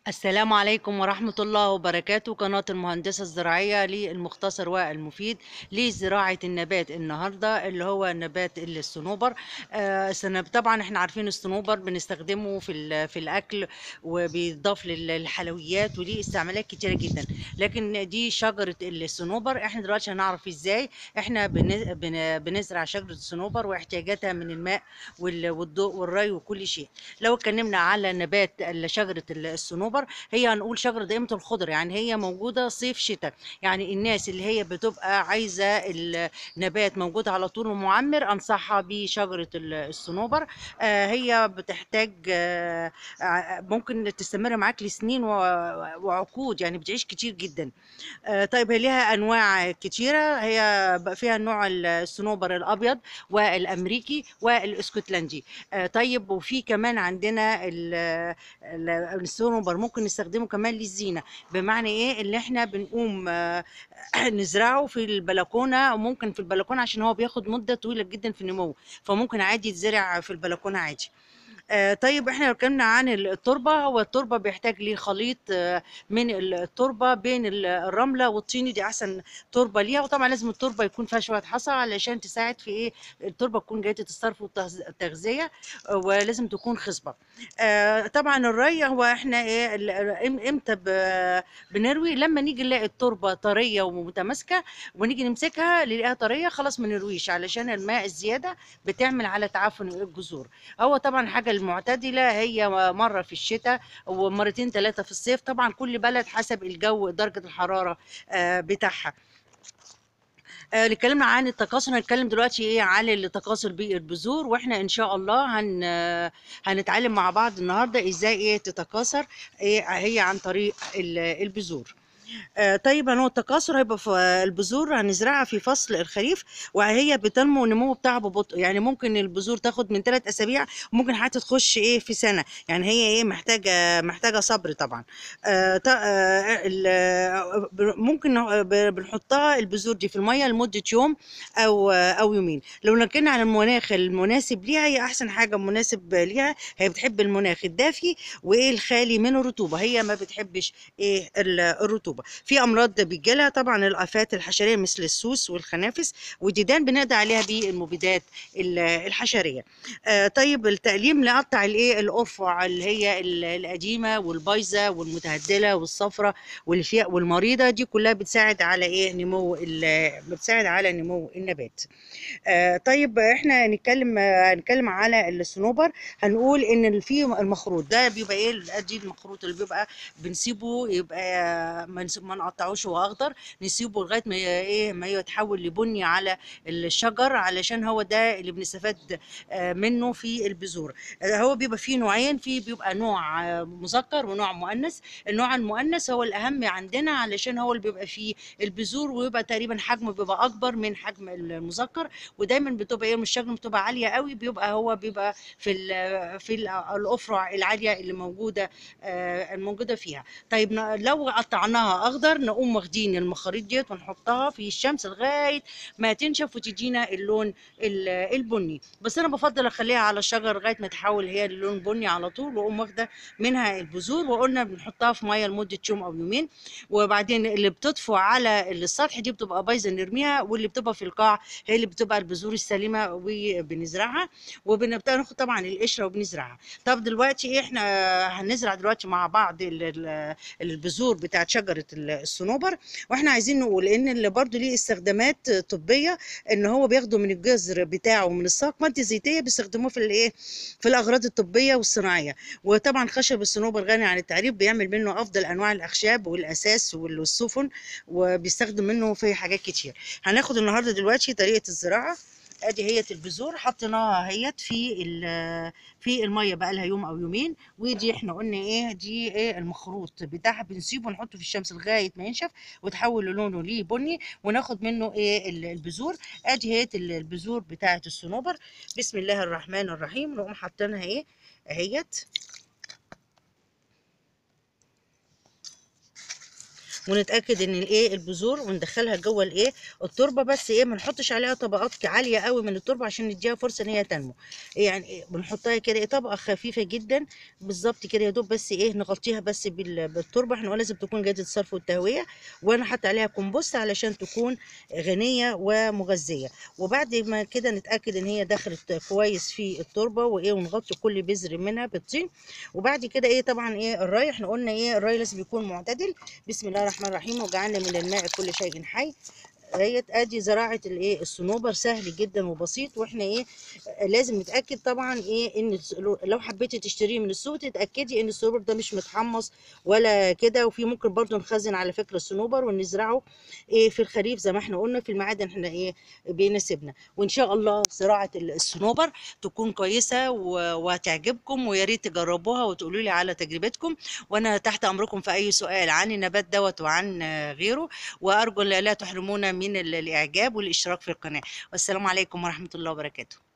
السلام عليكم ورحمة الله وبركاته قناة المهندسة الزراعية للمختصر والمفيد لزراعة النبات النهاردة اللي هو نبات الصنوبر آه سنة- طبعا احنا عارفين الصنوبر بنستخدمه في, ال- في الأكل وبيضاف لل- للحلويات وليه استعمالات كتيرة جدا لكن دي شجرة الصنوبر احنا دلوقتي هنعرف ازاي احنا بن- بن- بنزرع شجرة الصنوبر واحتياجاتها من الماء وال- والضوء والري وكل شيء لو اتكلمنا على نبات ال- شجرة الصنوبر هي هنقول شجرة دائمة الخضر يعني هي موجودة صيف شتاء يعني الناس اللي هي بتبقى عايزة النبات موجود على طول ومعمر أنصحها بشجرة ال- الصنوبر آه، هي بتحتاج آه، ع- ممكن تستمر معاك لسنين و- وعقود يعني بتعيش كتير جدا آه، طيب هي ليها انواع كتيره هي بقى فيها النوع الصنوبر الابيض والامريكي والاسكتلندي آه، طيب وفي كمان عندنا ال- ال- الصنوبر ممكن نستخدمه كمان للزينه بمعنى ايه اللي احنا بنقوم آه، نزرعه في البلكونه وممكن في البلكونه عشان هو بياخد مده طويله جدا في النمو فممكن عادي يتزرع في البلكونه عادي آه، طيب احنا لو اتكلمنا عن التربه هو التربه بيحتاج ليه خليط آه، من التربه بين ال- الرمله والطين دي احسن تربه ليها وطبعا لازم التربه يكون فيها شويه حصى علشان تساعد في ايه التربه تكون جيده الصرف والتغذيه آه، ولازم تكون خصبه آه، طبعا الري هو احنا ايه ال- ام- امتى ب- بنروي لما نيجي نلاقي التربه طريه ومتماسكه ونيجي نمسكها نلاقيها طريه خلاص ما نرويش علشان الماء الزياده بتعمل على تعفن الجذور هو طبعا الحاجة المعتدلة هي مرة في الشتاء ومرتين ثلاثة في الصيف طبعا كل بلد حسب الجو درجة الحرارة آه، بتاعها آه، اتكلمنا عن التكاثر هنتكلم دلوقتي ايه عن التكاثر بالبذور واحنا ان شاء الله هن آه، هنتعلم مع بعض النهارده ازاي ايه تتكاثر ايه هي عن طريق ال- البذور آه، طيب هو التكاثر هيبقى في البذور هنزرعها في فصل الخريف وهي بتنمو النمو بتاعها ببطء يعني ممكن البذور تاخد من ثلاث اسابيع ممكن حتى تخش ايه في سنه يعني هي ايه محتاجه محتاجه صبر طبعا آه، ط- آه، ال- آه، ب- ممكن نح- ب- بنحطها البذور دي في الميه لمده يوم او آه، او يومين لو نكلنا على المناخ المناسب ليها هي احسن حاجه مناسب ليها هي بتحب المناخ الدافي وايه الخالي من الرطوبه هي ما بتحبش ايه ال- الرطوبه في امراض بتجيلها طبعا الافات الحشريه مثل السوس والخنافس والديدان بنقضي عليها بالمبيدات ال- الحشريه آه طيب التقليم نقطع الايه الارفع اللي هي ال- القديمه والبايظه والمتهدله والصفرة والفيا والمريضه دي كلها بتساعد على ايه نمو ال- بتساعد على نمو النبات آه طيب احنا هنتكلم آه، هنتكلم على الصنوبر هنقول ان في المخروط ده بيبقى ايه ادي المخروط اللي بيبقى بنسيبه يبقى ما نس- ما نقطعوش هو اخضر نسيبه لغايه ما ي- ايه ما يتحول لبني على الشجر علشان هو ده اللي بنستفاد آه، منه في البذور آه، هو بيبقى فيه نوعين في بيبقى نوع آه، مذكر ونوع مؤنث النوع المؤنث هو الاهم عندنا علشان هو اللي بيبقى فيه البذور ويبقى تقريبا حجمه بيبقى اكبر من حجم المذكر ودايما بتبقى ايه مش الشجره بتبقى عاليه قوي بيبقى هو بيبقى في ال في ال- الافرع العاليه اللي موجوده آه، الموجوده فيها طيب ن- لو قطعناها اخضر نقوم واخدين المخاريط ديت ونحطها في الشمس لغايه ما تنشف وتدينا اللون ال- البني بس انا بفضل اخليها على الشجر لغايه ما تحول هي اللون بني على طول واقوم واخده منها البذور وقلنا بنحطها في ميه لمده يوم او يومين وبعدين اللي بتطفو على السطح دي بتبقى بايظه نرميها واللي بتبقى في القاع هي اللي بتبقى البذور السليمه وبنزرعها وبنبدا ناخد طبعا القشره وبنزرعها طب دلوقتي ايه احنا هنزرع دلوقتي مع بعض ال- ال- البذور بتاعت شجره الصنوبر واحنا عايزين نقول ان اللي برضو ليه استخدامات طبيه ان هو بياخدوا من الجذر بتاعه ومن الساق ماده زيتيه بيستخدموه في الايه في الاغراض الطبيه والصناعيه وطبعا خشب الصنوبر غني عن التعريف بيعمل منه افضل انواع الاخشاب والاساس والسفن وبيستخدم منه في حاجات كتير هناخد النهارده دلوقتي طريقه الزراعه ادي هي البذور حطيناها اهيت في ال- في الميه بقى لها يوم او يومين ودي احنا قلنا ايه دي ايه المخروط بتاعها بنسيبه نحطه في الشمس لغايه ما ينشف وتحول لونه ليه بني وناخد منه ايه ال- البذور ادي هي البذور بتاعه الصنوبر بسم الله الرحمن الرحيم نقوم حاطينها ايه اهيت ونتاكد ان الايه البذور وندخلها جوه الايه التربه بس ايه ما نحطش عليها طبقات عاليه قوي من التربه عشان نديها فرصه ان هي تنمو يعني إيه بنحطها كده إيه طبقه خفيفه جدا بالظبط كده يا دوب بس ايه نغطيها بس بال- بالتربه احنا لازم تكون جاده الصرف والتهويه وانا حاطه عليها كومبوست علشان تكون غنيه ومغذيه وبعد ما كده نتاكد ان هي دخلت كويس في التربه وايه ونغطي كل بذر منها بالطين وبعد كده ايه طبعا ايه الري احنا قلنا ايه الري لازم يكون معتدل بسم الله الرحمن الرحيم وجعلنا من الماء كل شيء حي ديت ادي زراعه الايه الصنوبر سهل جدا وبسيط واحنا ايه لازم نتاكد طبعا ايه ان الس- لو حبيتي تشتريه من السوق تتاكدي ان الصنوبر ده مش متحمص ولا كده وفي ممكن برضو نخزن على فكره الصنوبر ونزرعه ايه في الخريف زي ما احنا قلنا في المعادن احنا ايه بيناسبنا وان شاء الله زراعه ال- الصنوبر تكون كويسه و- وهتعجبكم ويا ريت تجربوها وتقولوا لي على تجربتكم وانا تحت امركم في اي سؤال عن النبات دوت وعن آه، غيره وارجو لا لا تحرمونا من ال- الاعجاب والاشتراك في القناه والسلام عليكم ورحمه الله وبركاته